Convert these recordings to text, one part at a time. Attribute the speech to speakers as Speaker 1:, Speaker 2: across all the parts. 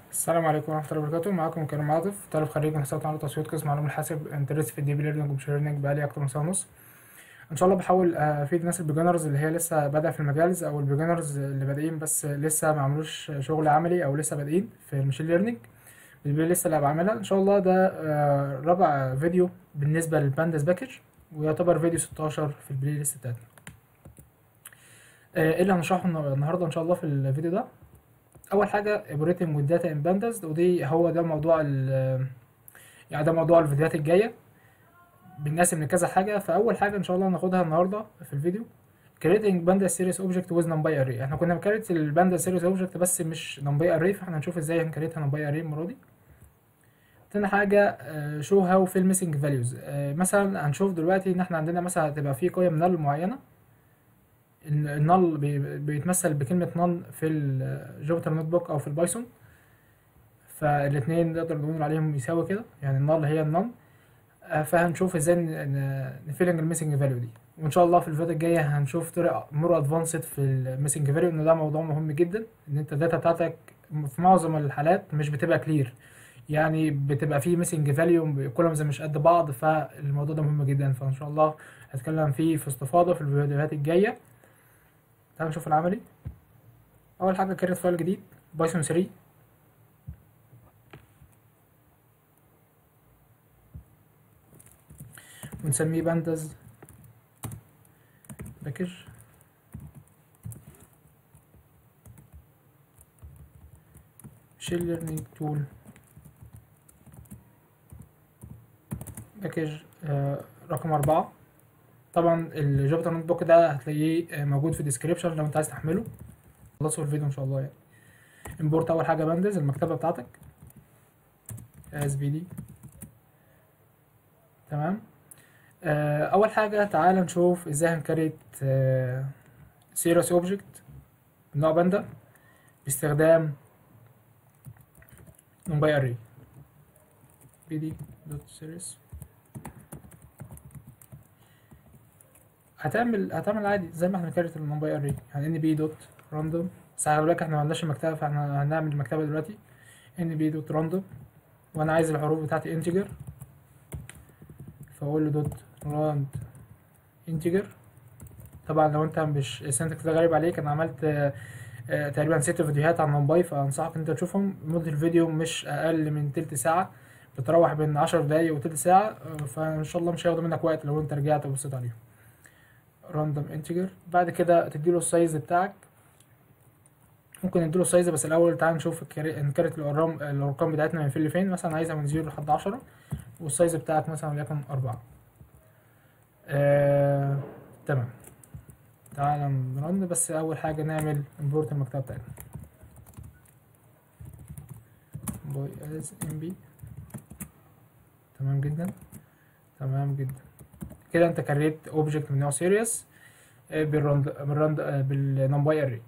Speaker 1: السلام عليكم ورحمة الله وبركاته معاكم كريم عاطف طالب خريج من حساب تعليم تصويت قسم علوم الحاسب انترست في الدي بي ليرنينج ومش ليرنينج بقالي أكتر من سنة ونص إن شاء الله بحاول آه، أفيد الناس البيجنرز اللي هي لسه بادئة في المجال أو البيجنرز اللي بادئين بس لسه ما عملوش شغل عملي أو لسه بادئين في المشين ليرنينج اللي لسه اللي بعملها إن شاء الله ده آه، رابع فيديو بالنسبة للبانداس باكج ويعتبر فيديو 16 في البلاي ليست بتاعتنا آه، ايه اللي هنشرحه النهار- النهارده ان شاء الله في الفيديو ده اول حاجه اوبريتنج والداتا ان بانداس ودي هو ده موضوع ال يعني ده موضوع الفيديوهات الجايه بنقسم لكذا حاجه فاول حاجه ان شاء الله هناخدها النهارده في الفيديو creating pandas series object with numpy array احنا كنا بنكريت الباندا series object بس مش numpy array فاحنا هنشوف ازاي هنكريتها numpy array المره دي تاني حاجة آه، show how fill missing values آه، مثلا هنشوف دلوقتي ان احنا عندنا مثلا هتبقى في قيم null معينة النل بيتمثل بكلمة نل في الجوبيتر نوت بوك أو في البايثون فالاتنين نقدر نقول عليهم يساوي كده يعني النل هي النل فهنشوف ازاي نفيلنج الميسنج فاليو دي وان شاء الله في الفيديو الجاية هنشوف طرق مور ادفانسد في الميسنج فاليو ان ده موضوع مهم جدا ان انت الداتا بتاعتك في معظم الحالات مش بتبقى كلير يعني بتبقى فيه ميسنج فاليو كلهم زي مش قد بعض فالموضوع ده مهم جدا فان شاء الله هتكلم فيه في استفاضة في الفيديوهات الجاية تعال نشوف العملي اول حاجه كريت فايل جديد بايثون 3 ونسميه بانداز باكج شيل ليرنينج تول باكج آه رقم أربعة طبعا الجوبيتر نوت بوك ده هتلاقيه آه، موجود في الديسكريبشن لو انت عايز تحمله خلصوا الفيديو ان شاء الله يعني امبورت اول حاجه باندز المكتبه بتاعتك اس بي دي تمام آه، اول حاجه تعال نشوف ازاي هنكريت سيريس اوبجكت من نوع باندا باستخدام نمباي اري بي دي دوت سيريس هتعمل هتعمل عادي زي ما احنا كريت النمباي اري يعني ان بي دوت راندوم بس خلي بالك احنا ما عندناش المكتبه فاحنا هنعمل المكتبه دلوقتي ان بي دوت راندوم وانا عايز الحروف بتاعتي انتجر فاقول له دوت راند انتجر طبعا لو انت مش السنتكس ده غريب عليك انا عملت آه، آه، تقريبا ست فيديوهات عن موباي فانصحك انت تشوفهم مدة الفيديو مش اقل من تلت ساعة بتروح بين عشر دقايق وتلت ساعة آه، فان شاء الله مش هياخدوا منك وقت لو انت رجعت وبصيت عليهم راندوم انتجر بعد كده تديله السايز بتاعك ممكن نديله السايز بس الاول تعال نشوف الكري- نكرت الارقام الارقام بتاعتنا من فين لفين مثلا عايزها من زيرو لحد عشرة والسايز بتاعك مثلا وليكن أربعة آه، تمام تعالى نرن بس أول حاجة نعمل امبورت المكتبة بتاعتنا باي از ام بي تمام جدا تمام جدا كده انت كريت اوبجكت من نوع سيريس بالرند بالرند آه، بالنمباي اري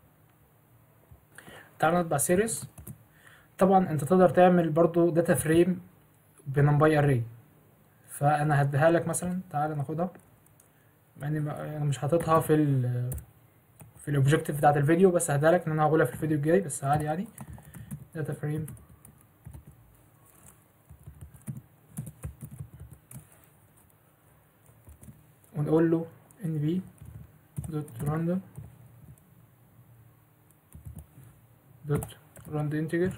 Speaker 1: تعالى نطبع سيريس طبعا انت تقدر تعمل برضو داتا فريم بنمباي اري فانا هديها لك مثلا تعالى ناخدها مع اني ما- انا مش حاططها في ال في الاوبجكتيف بتاعت الفيديو بس هديها لك ان انا هقولها في الفيديو الجاي بس عادي يعني داتا فريم ونقول له ان بي دوت راندوم دوت راند انتجر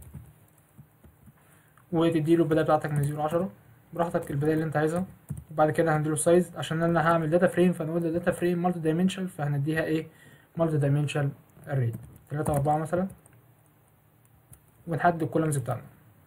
Speaker 1: وتديله البداية بتاعتك من زيرو عشرة براحتك البداية اللي انت عايزها وبعد كده هنديله سايز عشان انا هعمل داتا فريم فنقول ده داتا فريم مالتي دايمنشن فهنديها ايه مالتي دايمنشن اري تلاتة واربعة مثلا ونحدد الكولمز بتاعنا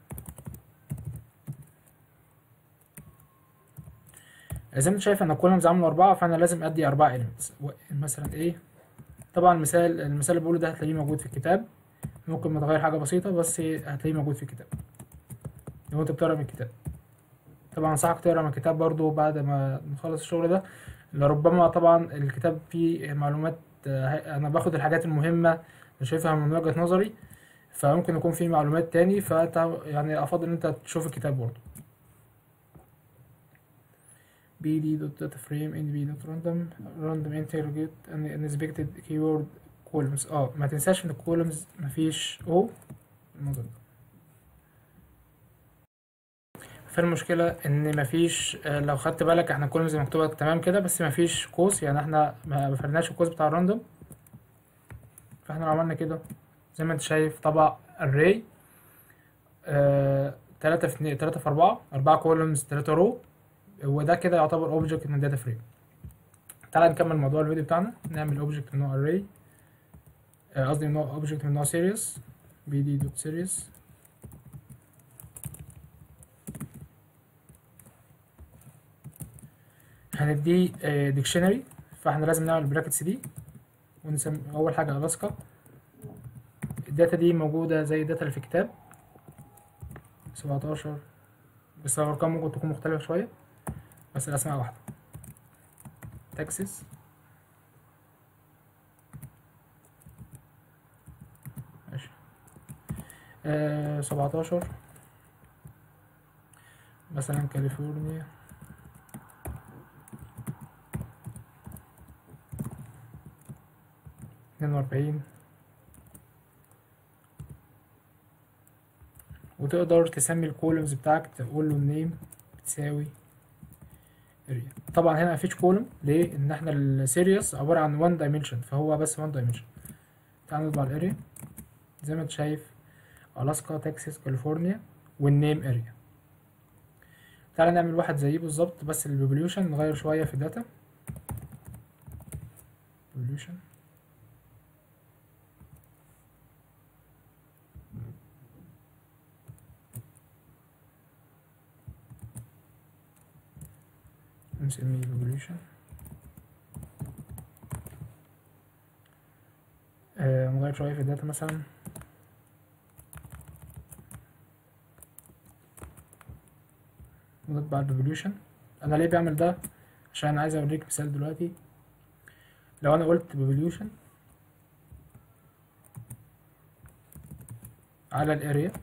Speaker 1: زي ما انت شايف ان الكولمز عامله اربعة فانا لازم ادي اربعة elements و- مثلا ايه طبعا المثال المثال اللي بقوله ده هتلاقيه موجود في الكتاب ممكن متغير حاجة بسيطة بس هتلاقيه موجود في الكتاب لو انت بتقرا من الكتاب طبعا انصحك تقرا من الكتاب برضو بعد ما نخلص الشغل ده لربما طبعا الكتاب فيه معلومات آه، انا باخد الحاجات المهمة اللي شايفها من وجهة نظري فممكن يكون فيه معلومات تاني فانت يعني افضل ان انت تشوف الكتاب برضو bd.dataFrame nb.random random interrogate unexpected keyword columns اه ما تنساش ان الكولومز مفيش او الموضوع ده فالمشكلة ان مفيش آه، لو خدت بالك احنا كل زي مكتوبة تمام كده بس مفيش قوس يعني احنا ما ما فرناش القوس بتاع الراندوم فاحنا لو عملنا كده زي ما انت شايف طبع array آه، تلاتة في اتنين تلاتة في أربعة أربعة كولومز تلاتة رو وده كده يعتبر اوبجكت من داتا فريم تعالى نكمل موضوع الفيديو بتاعنا نعمل اوبجكت من نوع array آه، قصدي من نوع اوبجكت من نوع series bd دوت series هنديه ديكشنري فاحنا لازم نعمل براكتس دي ونسمي اول حاجه الاسكا الداتا دي موجوده زي الداتا اللي في الكتاب 17 بس الارقام ممكن تكون مختلفه شويه بس الاسماء واحده تكساس ماشي آه 17 مثلا كاليفورنيا اتنين وأربعين وتقدر تسمي الكولومز بتاعك تقول له النيم بتساوي اريا طبعا هنا مفيش كولوم ليه ان احنا السيريس عباره عن وان دايمنشن فهو بس وان دايمنشن تعال نطبع الاريا زي ما انت شايف الاسكا تكساس كاليفورنيا والنيم اريا تعال نعمل واحد زيه بالظبط بس البوبوليوشن نغير شويه في الداتا population نسميه population آه نغير شوية في الداتا مثلا نطبع البوبوليوشن أنا ليه بعمل ده عشان أنا عايز أوريك مثال دلوقتي لو أنا قلت population على الاريا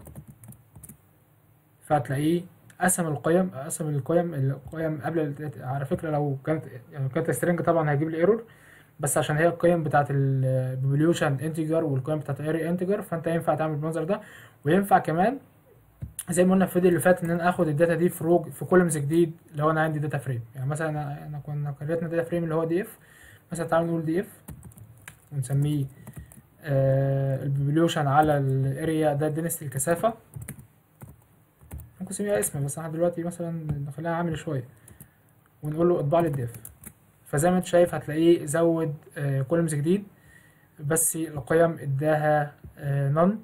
Speaker 1: فهتلاقيه قسم القيم قسم القيم القيم قبل ال- على فكرة لو كانت يعني لو كانت string طبعا هيجيب لي ايرور بس عشان هي القيم بتاعت البوبوليوشن انتجر والقيم بتاعت الاري انتجر فانت ينفع تعمل بالمنظر ده وينفع كمان زي ما قلنا في الفيديو اللي فات ان انا اخد الداتا دي في روج في كولمز جديد لو انا عندي داتا فريم يعني مثلا انا أنا كنا كريتنا داتا فريم اللي هو دي اف مثلا تعالوا نقول دي اف ونسميه آه البوبوليوشن على الاريا ده دينستي الكثافه ممكن نسميها اسم بس احنا دلوقتي مثلا نخليها عامل شويه ونقول له اطبع لي الديف فزي ما انت شايف هتلاقيه زود آه كولمز جديد بس القيم اداها آه نون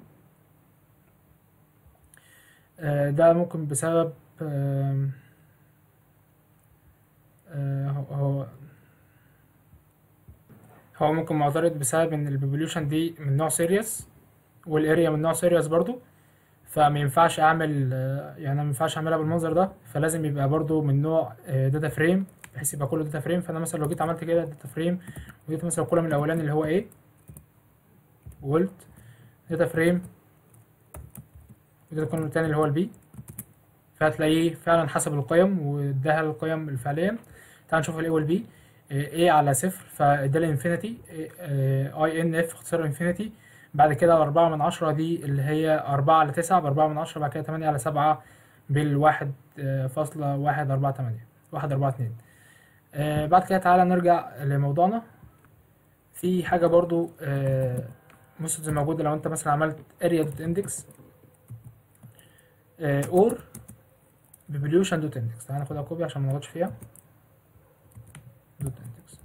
Speaker 1: آه ده ممكن بسبب آه آه هو هو- هو ممكن معترض بسبب ان البوبوليوشن دي من نوع سيريس والاريا من نوع سيريس برضو فما ينفعش اعمل آه، يعني ما ينفعش اعملها بالمنظر ده فلازم يبقى برضو من نوع داتا فريم بحيث يبقى كله داتا فريم فانا مثلا لو جيت عملت كده داتا فريم وجيت مثلا الكولوم الاولاني اللي هو ايه وقلت داتا فريم وده الكولوم التاني اللي هو البي فهتلاقيه فعلا حسب القيم واداها القيم الفعليا تعال نشوف الاي والبي ايه على صفر فادالي انفينيتي اي ان اف اختصار انفينيتي بعد كده الأربعة من عشرة دي اللي هي أربعة على تسعة بأربعة من عشرة بعد كده تمانية على سبعة بالواحد آه، فاصلة واحد أربعة تمانية واحد أربعة اتنين آه، بعد كده تعالى نرجع لموضوعنا في حاجة برضو ميثودز موجودة لو أنت مثلا عملت اريا دوت اندكس اور ببليوشن دوت اندكس تعالى ناخدها كوبي عشان ما نغلطش فيها دوت اندكس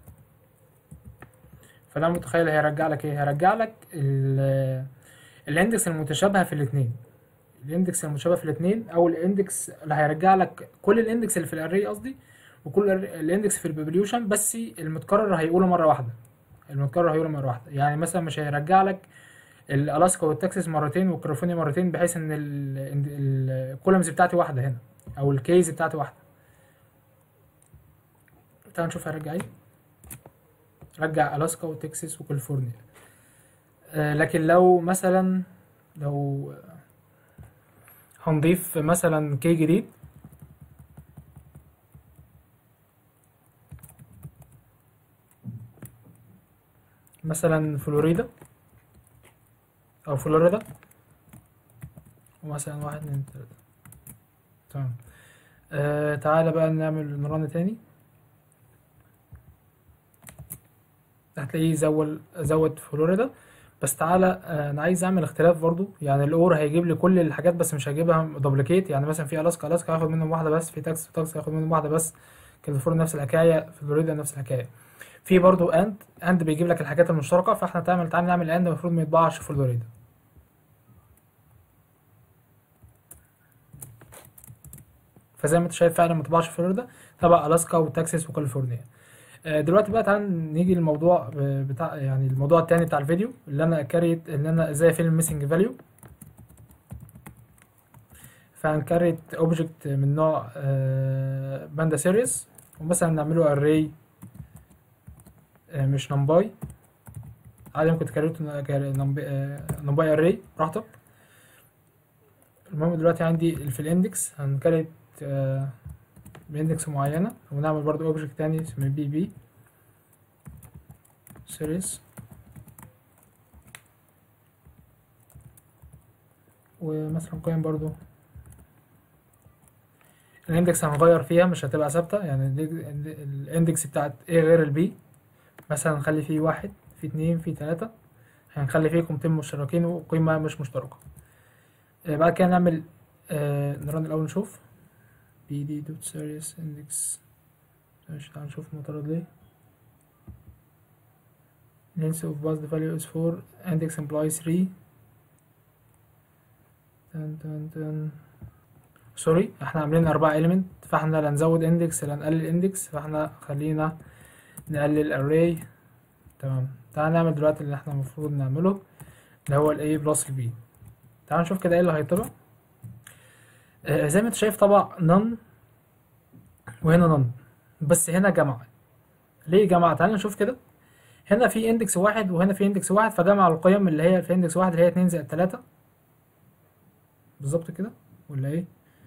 Speaker 1: فده متخيل هيرجع لك ايه هيرجع لك ال- الاندكس المتشابهه في الاثنين الاندكس المتشابه في الاثنين او الاندكس اللي هيرجع لك كل الاندكس اللي في الاري قصدي وكل ال- الاندكس في البيبليوشن بس المتكرر هيقوله مره واحده المتكرر هيقوله مره واحده يعني مثلا مش هيرجع لك الالاسكا والتكساس مرتين والكاليفورنيا مرتين بحيث ان الكولمز بتاعتي واحده هنا او الكيز بتاعتي واحده تعال نشوف هيرجع ايه رجع الاسكا وتكساس وكاليفورنيا آه لكن لو مثلا لو هنضيف مثلا كي جديد مثلا فلوريدا او فلوريدا ومثلا واحد اتنين تلاتة تمام آه تعالى بقى نعمل نرن تاني هتلاقيه زود زود فلوريدا بس تعالى آه، انا عايز اعمل اختلاف برضو يعني الاور هيجيب لي كل الحاجات بس مش هيجيبها دوبليكيت يعني مثلا في الاسكا الاسكا هاخد منهم واحده بس في تاكس تاكس هاخد منهم واحده بس كاليفورنيا نفس الحكايه فلوريدا نفس الحكايه في برضو اند اند بيجيب لك الحاجات المشتركه فاحنا تعمل تعالى نعمل اند المفروض ما يطبعش في فلوريدا فزي ما انت شايف فعلا ما طبعش في فلوريدا تبع الاسكا وتكساس وكاليفورنيا آه، دلوقتي بقى تعالى نيجي للموضوع ب- بتاع يعني الموضوع التاني بتاع الفيديو اللي انا كاريت ان انا ازاي فيلم ميسنج فاليو فهنكريت اوبجكت من نوع باندا سيريس ومثلا نعمله اري مش نمباي عادي ممكن تكريته نمباي اري براحتك المهم دلوقتي عندي في الاندكس هنكريت آه، باندكس معينة ونعمل برضو اوبجكت تاني اسمه بي بي سيريس ومثلا قيم برضو الاندكس هنغير فيها مش هتبقى ثابتة يعني ال- ال- الاندكس بتاعت A غير البي مثلا نخلي فيه واحد فيه اتنين فيه تلاتة هنخلي فيه قيمتين مشتركين وقيمة مش مشتركة آه، بعد كده نعمل آه، نرن الأول نشوف بي دي دوت سيريس اندكس ماشي تعال نشوف معترض ليه length of bus the value is 4 index implies 3 تن تن تن سوري احنا عاملين أربعة element فاحنا لا نزود index لا نقلل index فاحنا خلينا نقلل array تمام تعال نعمل دلوقتي اللي احنا المفروض نعمله اللي هو ال A plus ال B تعال نشوف كده ايه اللي هيطبع آه، زي ما انت شايف طبع none وهنا none بس هنا جمع ليه جمع تعال نشوف كده هنا في اندكس واحد وهنا في اندكس واحد فجمع القيم اللي هي في اندكس واحد اللي هي اتنين زائد تلاتة بالظبط كده ولا ايه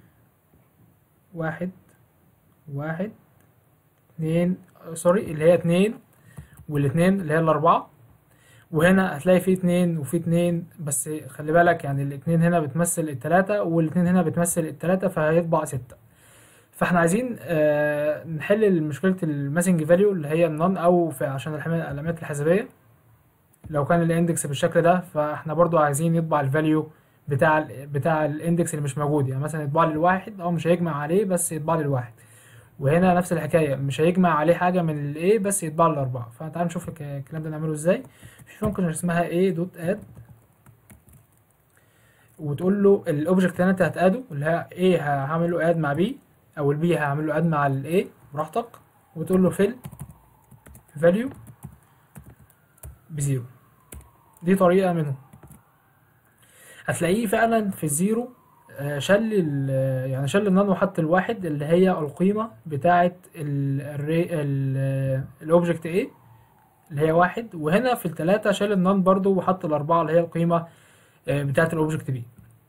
Speaker 1: واحد واحد اتنين سوري اللي هي اتنين والاتنين اللي هي الاربعة وهنا هتلاقي في اتنين وفي اتنين بس خلي بالك يعني الاتنين هنا بتمثل التلاتة والاتنين هنا بتمثل التلاتة فهيطبع ستة فاحنا عايزين آه نحل مشكلة الماسنج فاليو اللي هي النون او في عشان الحما- العلامات الحسابية لو كان الاندكس بالشكل ده فاحنا برضو عايزين يطبع الفاليو بتاع ال بتاع الاندكس اللي مش موجود يعني مثلا يطبع لي الواحد او مش هيجمع عليه بس يطبع لي الواحد وهنا نفس الحكاية مش هيجمع عليه حاجة من الايه بس يطبع لي الاربعة فتعال نشوف الك- الكلام ده نعمله ازاي في فانكشن اسمها a دوت اد وتقول له الاوبجكت اللي انت هتاده اللي هي A هعمل له اد مع B او البي هعمل له اد مع ال A براحتك وتقول له fill value بزيرو دي طريقة منهم هتلاقيه فعلا في الزيرو آه، شل ال- يعني شل النون وحط الواحد اللي هي القيمة بتاعة الاوبجكت A اللي هي واحد وهنا في التلاتة شال النون برضو وحط الأربعة اللي هي القيمة آه، بتاعة الأوبجكت بي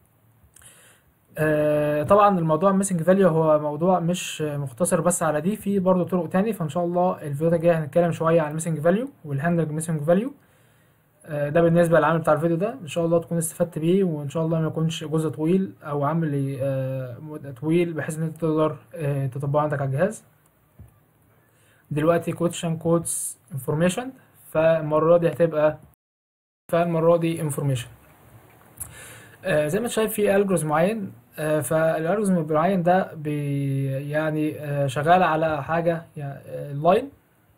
Speaker 1: آه، طبعا الموضوع ميسنج فاليو هو موضوع مش آه، مختصر بس على دي في برضو طرق تاني فإن شاء الله الفيديو الجاي هنتكلم شوية عن الميسنج فاليو والهاندلنج ميسنج فاليو ده بالنسبة للعمل بتاع الفيديو ده إن شاء الله تكون استفدت بيه وإن شاء الله ما يكونش جزء طويل أو عملي آه، مدة طويل بحيث إن أنت تقدر آه، تطبقه عندك على الجهاز دلوقتي كوتشن كودز انفورميشن فالمرة دي هتبقى فالمرة دي انفورميشن آه زي ما انت شايف في الجوريزم معين آه فالالجوريزم المعين ده بي يعني آه شغال على حاجة يعني لاين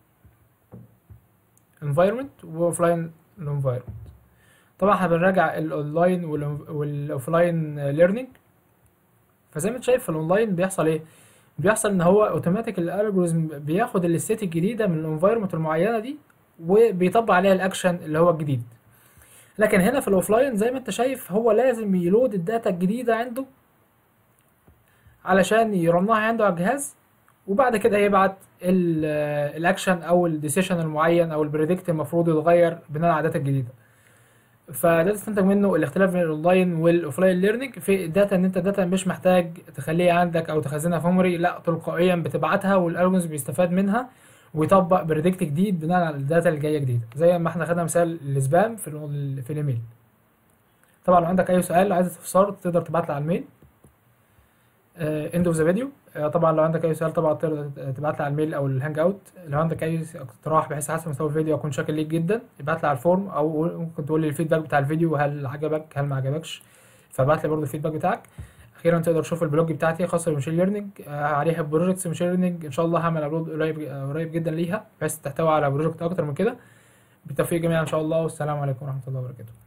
Speaker 1: environment واوفلاين environment طبعا احنا بنراجع الاونلاين والاوفلاين ليرنينج فزي ما انت شايف في الاونلاين بيحصل ايه بيحصل ان هو اوتوماتيك الالجوريزم بياخد الستيت الجديده من الانفايرمنت المعينه دي وبيطبق عليها الاكشن اللي هو الجديد لكن هنا في الاوفلاين زي ما انت شايف هو لازم يلود الداتا الجديده عنده علشان يرنها عنده على الجهاز وبعد كده يبعت ال- الاكشن او الديسيشن المعين او البريدكت المفروض يتغير بناء على الداتا الجديده فده تستنتج منه الاختلاف بين الاونلاين والاوفلاين ليرنينج في الداتا ان انت الداتا مش محتاج تخليها عندك او تخزنها في ميموري لا تلقائيا بتبعتها والالجوريزم بيستفاد منها ويطبق بريدكت جديد بناء على الداتا اللي جايه جديده زي ما احنا خدنا مثال السبام في ال- في الايميل طبعا لو عندك اي سؤال عايز استفسار تقدر تبعت لي على الميل اند اوف ذا فيديو طبعا لو عندك اي سؤال طبعا تقدر تبعت لي على الميل او الهانج اوت لو عندك اي اقتراح بحيث احسن مستوى الفيديو اكون شاكر ليك جدا ابعت لي على الفورم او ممكن تقول لي الفيدباك بتاع الفيديو هل عجبك هل ما عجبكش فابعت لي برضه الفيدباك بتاعك اخيرا تقدر تشوف البلوج بتاعتي خاصه بالماشين ليرنينج عليها بروجكتس ماشين ليرنينج ان شاء الله هعمل ابلود قريب قريب جدا ليها بحيث تحتوي على بروجكت اكتر من كده بالتوفيق جميعا ان شاء الله والسلام عليكم ورحمه الله وبركاته